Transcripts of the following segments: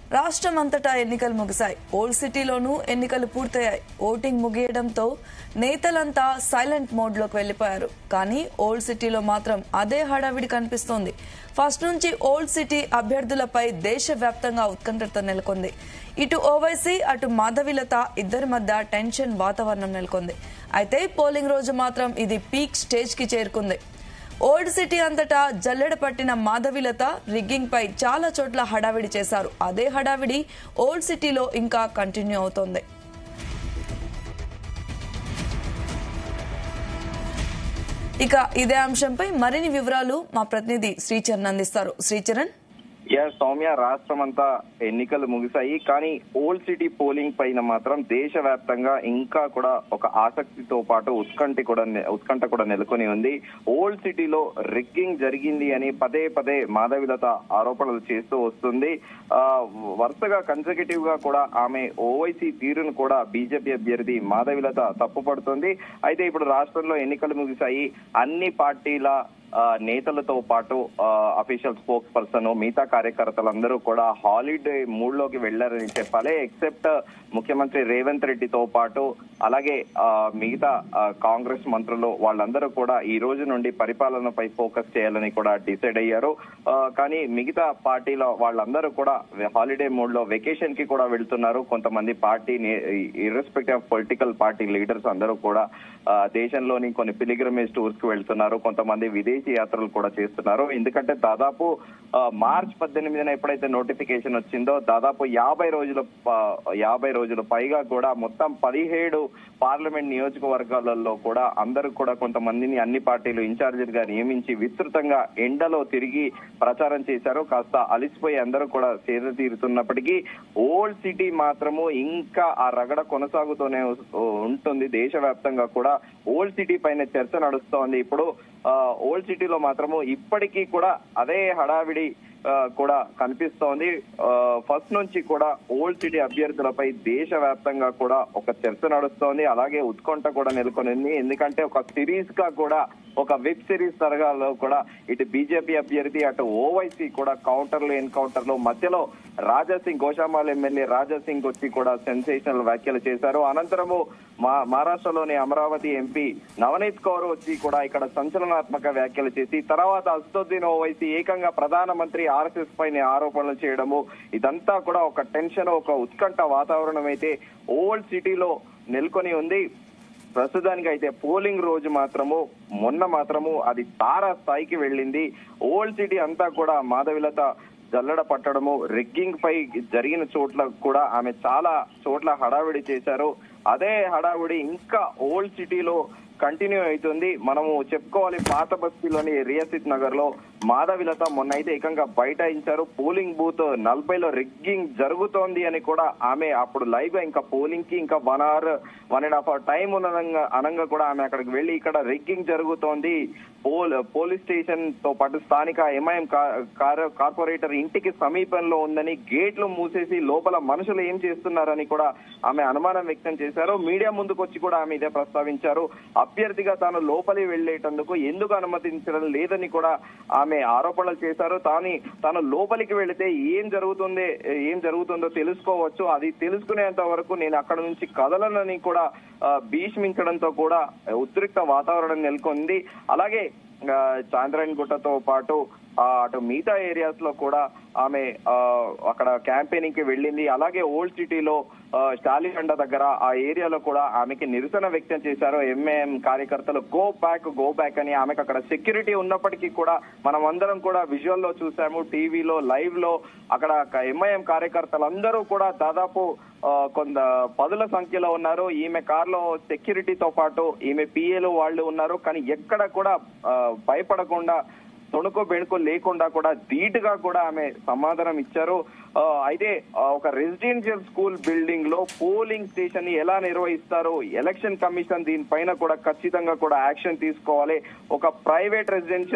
రాష్ట్రం అంతటా ఎన్నికలు ముగిశాయి ఓల్డ్ సిటీలోనూ ఎన్నికలు పూర్తయ్యాయి ఓటింగ్ ముగియడంతో నేతలంతా సైలెంట్ మోడ్ లోకి వెళ్లిపోయారు కానీ ఓల్డ్ సిటీలో మాత్రం అదే హడావిడి కనిపిస్తోంది ఫస్ట్ నుంచి ఓల్డ్ సిటీ అభ్యర్థులపై దేశవ్యాప్తంగా ఉత్కంఠత నెలకొంది ఇటు ఓవైసీ అటు మాధవిలత ఇద్దరి మధ్య టెన్షన్ వాతావరణం నెలకొంది అయితే పోలింగ్ రోజు మాత్రం ఇది పీక్ స్టేజ్ కి చేరుకుంది ఓల్డ్ సిటీ అంతటా జల్లెడ పట్టిన మాధవిలత రిగ్గింగ్ పై చాలా చోట్ల హడావిడి చేశారు అదే హడావిడి ఓల్డ్ సిటీలో ఇంకా కంటిన్యూ అవుతోంది ఇక ఇదే అంశంపై మరిన్ని వివరాలు మా ప్రతినిధి శ్రీచరణ్ అందిస్తారు శ్రీచరణ్ యా సౌమ్య రాష్ట్రం అంతా ఎన్నికలు ముగిశాయి కానీ ఓల్డ్ సిటీ పోలింగ్ పైన మాత్రం దేశవ్యాప్తంగా ఇంకా కూడా ఒక ఆసక్తితో పాటు ఉత్కంఠ కూడా నె- ఉత్కంఠ కూడా నెలకొని ఉంది ఓల్డ్ సిటీలో రిగ్గింగ్ జరిగింది అని పదే పదే మాధవిలత ఆరోపణలు చేస్తూ వస్తుంది ఆ వరుసగా కన్సర్వేటివ్ గా కూడా ఆమె ఓవైసీ తీరును కూడా బీజేపీ అభ్యర్థి మాధవిలత తప్పుపడుతుంది అయితే ఇప్పుడు రాష్ట్రంలో ఎన్నికలు ముగిశాయి అన్ని పార్టీల ఆ, నేతలతో పాటు అఫీషియల్ స్పోక్స్ పర్సన్ మిగతా కార్యకర్తలందరూ కూడా హాలిడే మూడ్ లోకి వెళ్లారని చెప్పాలి ఎక్సెప్ట్ ముఖ్యమంత్రి రేవంత్ రెడ్డితో పాటు అలాగే ఆ, మిగతా ఆ, కాంగ్రెస్ మంత్రులు వాళ్ళందరూ కూడా ఈ రోజు నుండి పరిపాలనపై ఫోకస్ చేయాలని కూడా డిసైడ్ అయ్యారు ఆ, కానీ మిగతా పార్టీల వాళ్ళందరూ కూడా హాలిడే మూడ్ లో వెకేషన్ కి కూడా వెళ్తున్నారు కొంతమంది party irrespective of political party leaders అందరూ కూడా ఆ, దేశంలోని కొన్ని పిలిగ్రమేజ్ టూర్స్ కి వెళ్తున్నారు కొంతమంది విదేశీ యాత్రలు కూడా చేస్తున్నారు ఎందుకంటే దాదాపు ఆ, మార్చ్ పద్దెనిమిదిన ఎప్పుడైతే నోటిఫికేషన్ వచ్చిందో దాదాపు యాభై రోజుల ప- యాభై రోజులు పైగా కూడా మొత్తం పదిహేడు పార్లమెంట్ నియోజకవర్గాలలో కూడా అందరూ కూడా కొంతమందిని అన్ని పార్టీలు ఇన్ఛార్జీలుగా నియమించి విస్తృతంగా ఎండలో తిరిగి ప్రచారం చేశారు కాస్త అలిసిపోయి అందరూ కూడా సేద తీరుతున్నప్పటికీ ఓల్డ్ సిటీ మాత్రము ఇంకా ఆ రగడ కొనసాగుతూనే ఉ- ఉంటుంది దేశవ్యాప్తంగా కూడా ఓల్డ్ సిటీ పైన చర్చ నడుస్తోంది ఇప్పుడు ఆ, ఓల్డ్ సిటీలో మాత్రము ఇప్పటికీ కూడా అదే హడావిడి ఆ, కూడా కనిపిస్తోంది ఆ, ఫస్ట్ నుంచి కూడా ఓల్డ్ సిటీ అభ్యర్థులపై దేశవ్యాప్తంగా కూడా ఒక చర్చ నడుస్తోంది అలాగే ఉత్కంఠ కూడా నెలకొనింది ఎందుకంటే ఒక సిరీస్ గా కూడా ఒక వెబ్ సిరీస్ తరగాలో కూడా ఇటు బీజేపీ అభ్యర్థి అటు ఓవైసీ కూడా కౌంటర్లు ఎన్కౌంటర్లు మధ్యలో రాజాసింగ్ గోషామాల్ ఎమ్మెల్యే రాజాసింగ్ వచ్చి కూడా సెన్సేషనల్ వ్యాఖ్యలు చేశారు అనంతరము మా మహారాష్ట్రలోని అమరావతి ఎంపీ నవనీత్ కౌర్ వచ్చి కూడా ఇక్కడ సంచలనాత్మక వ్యాఖ్యలు చేసి తర్వాత అసదుద్దీన్ ఓవైసీ ఏకంగా ప్రధానమంత్రి ఆర్ఎస్ఎస్ పైన ఆరోపణలు చేయడము ఇదంతా కూడా ఒక టెన్షన్ ఒక ఉత్కంఠ వాతావరణం అయితే ఓల్డ్ సిటీలో నెలకొని ఉంది ప్రస్తుతానికి అయితే పోలింగ్ రోజు మాత్రము మొన్న మాత్రము అది తారా స్థాయికి వెళ్ళింది ఓల్డ్ సిటీ అంతా కూడా మాధవిలత జల్లడ పట్టడము రిగ్గింగ్ పై జరిగిన చోట్ల కూడా ఆమె చాలా చోట్ల హడావిడి చేశారు అదే హడావిడి ఇంకా ఓల్డ్ సిటీలో కంటిన్యూ అవుతుంది మనము చెప్పుకోవాలి పాత బస్తీలోని రియాసిత్ నగర్ లో మాధవిలత మొన్న అయితే ఏకంగా బైఠాయించారు పోలింగ్ బూత్ నలభైలో రిగ్గింగ్ జరుగుతోంది అని కూడా ఆమె అప్పుడు లైవ్ గా ఇంకా పోలింగ్ కి ఇంకా one hour one and half hour time ఉన్నదంగా అనంగా కూడా ఆమె అక్కడికి వెళ్లి ఇక్కడ రిగ్గింగ్ జరుగుతోంది పోల్ పోలీస్ స్టేషన్ తో పాటు స్థానిక ఎంఐఎం కార్పొరేటర్ ఇంటికి సమీపంలో ఉందని గేట్లు మూసేసి లోపల మనుషులు ఏం చేస్తున్నారని కూడా ఆమె అనుమానం వ్యక్తం చేశారు మీడియా ముందుకు వచ్చి కూడా ఆమె ఇదే ప్రస్తావించారు అభ్యర్థిగా తాను లోపలి వెళ్లేటందుకు ఎందుకు అనుమతించడం లేదని కూడా ఆమె ఆరోపణలు చేశారు తాను తాను లోపలికి వెళితే ఏం జరుగుతుంది ఏం జరుగుతుందో తెలుసుకోవచ్చు అది తెలుసుకునేంత వరకు నేను అక్కడ నుంచి కదలనని కూడా ఆ, భీష్మించడంతో కూడా ఉద్రిక్త వాతావరణం నెలకొంది అలాగే ఆ, చాంద్రాయన్ గుట్టతో పాటు ఆ, అటు మిగతా ఏరియాస్ లో కూడా ఆమె ఆ, అక్కడ క్యాంపెయినింగ్ కి వెళ్ళింది అలాగే ఓల్డ్ సిటీలో స్టాలిగండ దగ్గర ఆ ఏరియాలో కూడా ఆమెకి నిరసన వ్యక్తం చేశారు ఎంఏఎం కార్యకర్తలు గో బ్యాక్ గో బ్యాక్ అని ఆమెకు అక్కడ సెక్యూరిటీ ఉన్నప్పటికీ కూడా మనం అందరం కూడా విజువల్ లో చూసాము టీవీలో లైవ్ లో అక్కడ ఎంఐఎం కార్యకర్తలందరూ కూడా దాదాపు ఆ, కొంత పదుల సంఖ్యలో ఉన్నారు ఈమె కార్లో సెక్యూరిటీతో పాటు ఈమె పిఏలు వాళ్ళు ఉన్నారు కానీ ఎక్కడ కూడా ఆ, భయపడకుండా తొణుకు బెణుకు లేకుండా కూడా ధీటుగా కూడా ఆమె సమాధానం ఇచ్చారు ఆ, అయితే ఆ, ఒక రెసిడెన్షియల్ స్కూల్ బిల్డింగ్ లో పోలింగ్ స్టేషన్ ని ఎలా నిర్వహిస్తారు ఎలక్షన్ కమిషన్ దీనిపైన కూడా ఖచ్చితంగా కూడా యాక్షన్ తీసుకోవాలి ఒక ప్రైవేట్ రెసిడెన్షియల్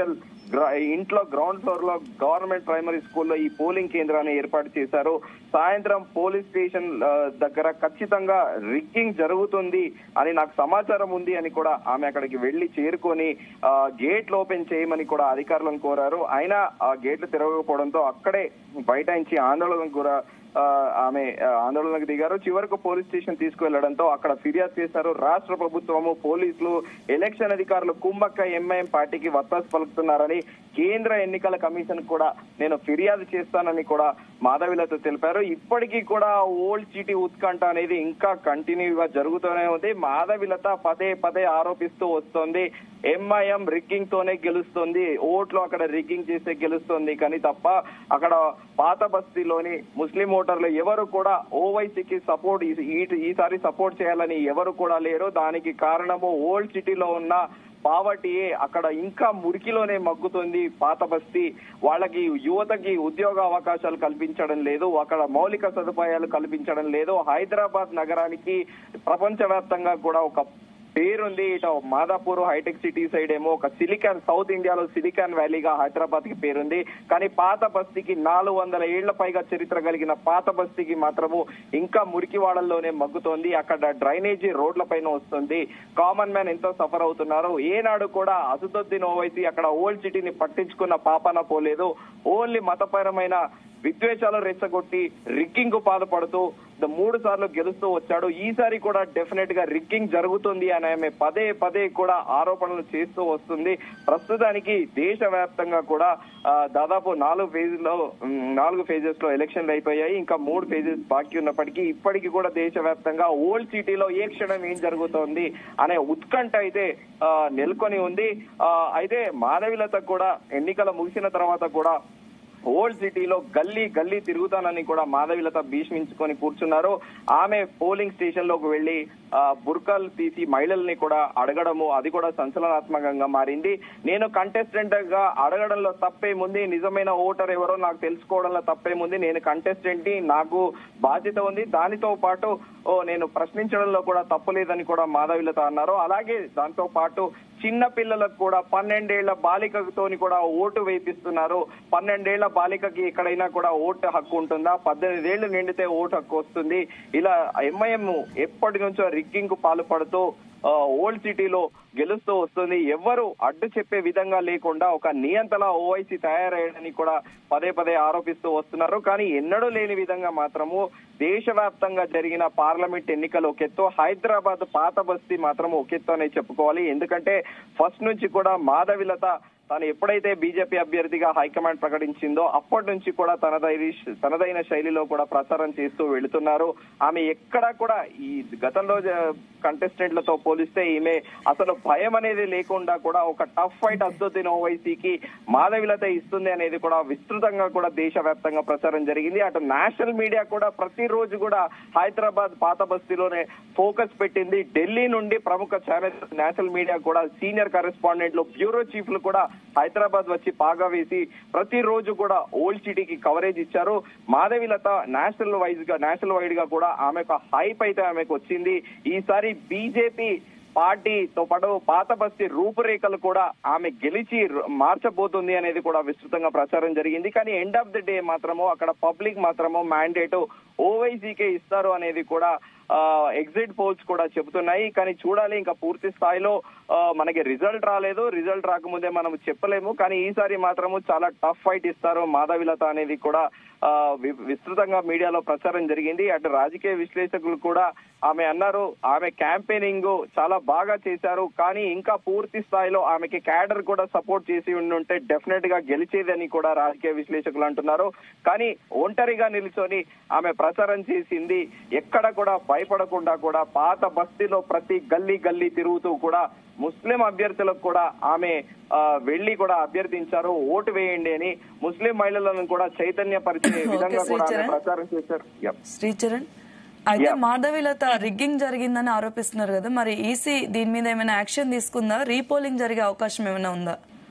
గ్ర- ఇంట్లో గ్రౌండ్ ఫ్లోర్ లో గవర్నమెంట్ ప్రైమరీ స్కూల్లో ఈ పోలింగ్ కేంద్రాన్ని ఏర్పాటు చేశారు సాయంత్రం పోలీస్ స్టేషన్ ఆ, దగ్గర ఖచ్చితంగా రిగ్గింగ్ జరుగుతుంది అని నాకు సమాచారం ఉంది అని కూడా ఆమె అక్కడికి వెళ్లి చేరుకొని ఆ, గేట్లు ఓపెన్ చేయమని కూడా అధికారులను కోరారు అయినా ఆ గేట్లు తెరవకపోవడంతో అక్కడే బైఠాయించి ఆందోళనకు కూడా ఆ, ఆమె ఆ, ఆందోళనకు దిగారు చివరకు పోలీస్ స్టేషన్ తీసుకువెళ్లడంతో అక్కడ ఫిర్యాదు చేశారు రాష్ట్ర ప్రభుత్వము పోలీసులు ఎలక్షన్ అధికారులు కుమ్మక్క ఎంఐఎం పార్టీకి వత్తాసు పలుకుతున్నారని కేంద్ర ఎన్నికల కమిషన్ కూడా నేను ఫిర్యాదు చేస్తానని కూడా మాధవిలత తెలిపారు ఇప్పటికీ కూడా ఓల్డ్ సిటీ ఉత్కంఠ అనేది ఇంకా కంటిన్యూగా జరుగుతూనే ఉంది మాధవిలత పదే పదే ఆరోపిస్తూ వస్తోంది ఎంఐఎం రిగ్గింగ్ తోనే గెలుస్తుంది ఓట్లు అక్కడ రిగ్గింగ్ చేస్తే గెలుస్తుంది కానీ తప్ప అక్కడ పాత బస్తీలోని ముస్లిం ఓటర్లు ఎవరు కూడా ఓవైసీకి సపోర్ట్ ఈసారి సపోర్ట్ చేయాలని ఎవరు కూడా లేరు దానికి కారణము ఓల్డ్ సిటీలో ఉన్న పావర్టీయే అక్కడ ఇంకా మురికిలోనే మగ్గుతుంది పాత బస్తీ వాళ్ళకి యువతకి ఉద్యోగ అవకాశాలు కల్పించడం లేదు అక్కడ మౌలిక సదుపాయాలు కల్పించడం లేదు హైదరాబాద్ నగరానికి ప్రపంచవ్యాప్తంగా కూడా ఒక పేరుంది ఇటు మాదాపూర్ హైటెక్ సిటీ సైడ్ ఏమో ఒక సిలికాన్ సౌత్ ఇండియాలో సిలికాన్ వ్యాలీగా హైదరాబాద్ కి పేరుంది కానీ పాత బస్తీకి నాలుగు వందల ఏళ్ల పైగా చరిత్ర కలిగిన పాత బస్తీకి మాత్రము ఇంకా మురికివాడల్లోనే మగ్గుతోంది అక్కడ డ్రైనేజీ రోడ్ల పైన వస్తుంది కామన్ మ్యాన్ ఎంతో సఫర్ అవుతున్నారు ఏనాడు కూడా అసదుద్దీన్ ఓవైసీ అక్కడ ఓల్డ్ సిటీని పట్టించుకున్న పాపన పోలేదు ఓన్లీ మతపరమైన విద్వేషాలు రెచ్చగొట్టి రిగ్గింగ్ కు పాల్పడుతూ ద మూడు సార్లు గెలుస్తూ వచ్చాడు ఈసారి కూడా డెఫినెట్ గా రిగ్గింగ్ జరుగుతుంది అని ఆమె పదే పదే కూడా ఆరోపణలు చేస్తూ వస్తుంది ప్రస్తుతానికి దేశవ్యాప్తంగా కూడా ఆ, దాదాపు నాలుగు ఫేజ్ లో ఉమ్, నాలుగు ఫేజెస్ లో ఎలక్షన్లు అయిపోయాయి ఇంకా మూడు ఫేజెస్ బాకీ ఉన్నప్పటికీ ఇప్పటికీ కూడా దేశవ్యాప్తంగా ఓల్డ్ సిటీలో ఏ క్షణం ఏం జరుగుతోంది అనే ఉత్కంఠ అయితే ఆ, నెలకొని ఉంది ఆ, అయితే మాధవిలత కూడా ఎన్నికల ముగిసిన తర్వాత కూడా ఓల్డ్ సిటీలో గల్లీ గల్లీ తిరుగుతానని కూడా మాధవిలత భీష్మించుకొని కూర్చున్నారు ఆమె పోలింగ్ స్టేషన్ లోకి వెళ్లి ఆ, బుర్కాలు తీసి మహిళల్ని కూడా అడగడము అది కూడా సంచలనాత్మకంగా మారింది నేను కంటెస్టెంట్ గా అడగడంలో తప్పేముంది నిజమైన ఓటర్ ఎవరో నాకు తెలుసుకోవడంలో తప్పేముంది నేను కంటెస్టెంట్ ని నాకు బాధ్యత ఉంది దానితో పాటు ఓ నేను ప్రశ్నించడంలో కూడా తప్పు లేదని కూడా మాధవిలత అన్నారు అలాగే దాంతో పాటు చిన్న పిల్లలకు కూడా పన్నెండేళ్ల బాలికతోని కూడా ఓటు వేపిస్తున్నారు పన్నెండేళ్ల బాలికకి ఎక్కడైనా కూడా ఓటు హక్కు ఉంటుందా పద్దెనిమిది ఏళ్లు నిండితే ఓటు హక్కు వస్తుంది ఇలా ఎంఐఎం ఎప్పటి నుంచో రిగ్గింగ్ కు పాల్పడుతూ ఆ, ఓల్డ్ సిటీలో గెలుస్తూ వస్తుంది ఎవ్వరు అడ్డు చెప్పే విధంగా లేకుండా ఒక నియంతలా ఓవైసీ తయారయ్యని కూడా పదే పదే ఆరోపిస్తూ వస్తున్నారు కానీ ఎన్నడూ లేని విధంగా మాత్రము దేశవ్యాప్తంగా జరిగిన పార్లమెంట్ ఎన్నికలు ఒక ఎత్తు హైదరాబాద్ పాత బస్తీ మాత్రం ఒక ఎత్తు అనే చెప్పుకోవాలి ఎందుకంటే ఫస్ట్ నుంచి కూడా మాధవిలత తాను ఎప్పుడైతే బీజేపీ అభ్యర్థిగా హైకమాండ్ ప్రకటించిందో అప్పటి నుంచి కూడా తనదైన తనదైన శైలిలో కూడా ప్రచారం చేస్తూ వెళుతున్నారు ఆమె ఎక్కడా కూడా ఈ గతంలో కంటెస్టెంట్లతో పోలిస్తే ఈమె అసలు భయం అనేది లేకుండా కూడా ఒక టఫ్ ఫైట్ అద్దుద్దీన్ ఓవైసీకి మాధవిలత ఇస్తుంది అనేది కూడా విస్తృతంగా కూడా దేశవ్యాప్తంగా ప్రచారం జరిగింది అటు నేషనల్ మీడియా కూడా ప్రతిరోజు కూడా హైదరాబాద్ పాత బస్తీలోనే ఫోకస్ పెట్టింది ఢిల్లీ నుండి ప్రముఖ ఛానల్ నేషనల్ మీడియా కూడా సీనియర్ కరెస్పాండెంట్లు బ్యూరో చీఫ్లు కూడా హైదరాబాద్ వచ్చి పాగా వేసి ప్రతిరోజు కూడా ఓల్డ్ సిటీకి కవరేజ్ ఇచ్చారు మాధవిలత నేషనల్ వైజ్ గా నేషనల్ వైడ్ గా కూడా ఆమె ఒక హైప్ అయితే ఆమెకు వచ్చింది ఈసారి బీజేపీ పార్టీతో పాటు పాత బస్తీ రూపురేఖలు కూడా ఆమె గెలిచి ర- మార్చబోతుంది అనేది కూడా విస్తృతంగా ప్రచారం జరిగింది కానీ ఎండ్ ఆఫ్ ది డే మాత్రము అక్కడ పబ్లిక్ మాత్రము మ్యాండేట్ ఓవైసీకే ఇస్తారు అనేది కూడా ఎగ్జిట్ పోల్స్ కూడా చెబుతున్నాయి కానీ చూడాలి ఇంకా పూర్తి స్థాయిలో ఆ, మనకి రిజల్ట్ రాలేదు రిజల్ట్ రాకముందే మనం చెప్పలేము కానీ ఈసారి మాత్రము చాలా టఫ్ ఫైట్ ఇస్తారు మాధవిలత అనేది కూడా ఆ, వి- విస్తృతంగా మీడియాలో ప్రచారం జరిగింది అటు రాజకీయ విశ్లేషకులు కూడా ఆమె అన్నారు ఆమె క్యాంపెయినింగ్ చాలా బాగా చేశారు కానీ ఇంకా పూర్తి స్థాయిలో ఆమెకి క్యాడర్ కూడా సపోర్ట్ చేసి ఉండుంటే డెఫినెట్ గా గెలిచేదని కూడా రాజకీయ విశ్లేషకులు అంటున్నారు కానీ ఒంటరిగా నిల్చొని ఆమె ప్రచారం చేసింది ఎక్కడ కూడా భయపడకుండా కూడా పాత బస్తీలో ప్రతి గల్లీ గల్లీ తిరుగుతూ కూడా ముస్లిం అభ్యర్థులకు కూడా ఆమె ఆ, వెళ్లి కూడా అభ్యర్థించారు ఓటు వేయండి అని ముస్లిం మహిళలను కూడా చైతన్యపరిచే విధంగా కూడా ఆమె శ్రీచరణ్. ప్రచారం చేశారు Yep. శ్రీచరణ్ అయితే Yeah. మాధవిలత రిగ్గింగ్ జరిగిందని ఆరోపిస్తున్నారు కదా మరి ఈసీ దీని మీద ఏమైనా యాక్షన్ తీసుకుందా రీపోలింగ్ జరిగే అవకాశం ఏమైనా ఉందా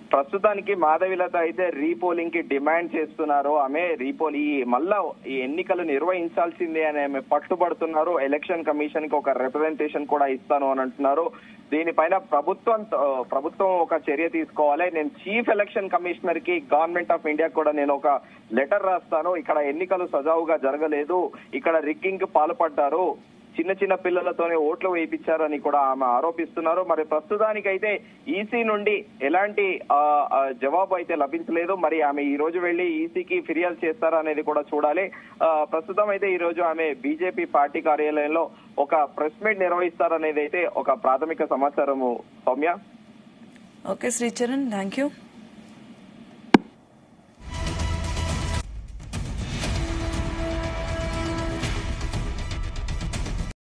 ప్రస్తుతానికి మాధవిలత అయితే రీపోలింగ్ కి డిమాండ్ చేస్తున్నారు ఆమె రీపోల్ ఈ మళ్ళా ఈ ఎన్నికలు నిర్వహించాల్సిందే అని ఆమె పట్టుబడుతున్నారు ఎలక్షన్ కమిషన్ కి ఒక రిప్రజెంటేషన్ కూడా ఇస్తాను అని అంటున్నారు దీనిపైన ప్రభుత్వం ఆ, ప్రభుత్వం ఒక చర్య తీసుకోవాలి నేను చీఫ్ ఎలక్షన్ కమిషనర్ కి గవర్నమెంట్ ఆఫ్ ఇండియా కూడా నేను ఒక లెటర్ రాస్తాను ఇక్కడ ఎన్నికలు సజావుగా జరగలేదు ఇక్కడ రిగ్గింగ్ కి పాల్పడ్డారు చిన్న చిన్న పిల్లలతోనే ఓట్లు వేయించారని కూడా ఆమె ఆరోపిస్తున్నారు మరి ప్రస్తుతానికైతే ఈసీ నుండి ఎలాంటి ఆ, ఆ, జవాబు అయితే లభించలేదు మరి ఆమె ఈ రోజు వెళ్లి ఈసీకి ఫిర్యాదు చేస్తారా అనేది కూడా చూడాలి ఆ, ప్రస్తుతం అయితే ఈ రోజు ఆమె బీజేపీ పార్టీ కార్యాలయంలో ఒక ప్రెస్ మీట్ నిర్వహిస్తారనేది అయితే ఒక ప్రాథమిక సమాచారము Soumya okay Sricharan thank you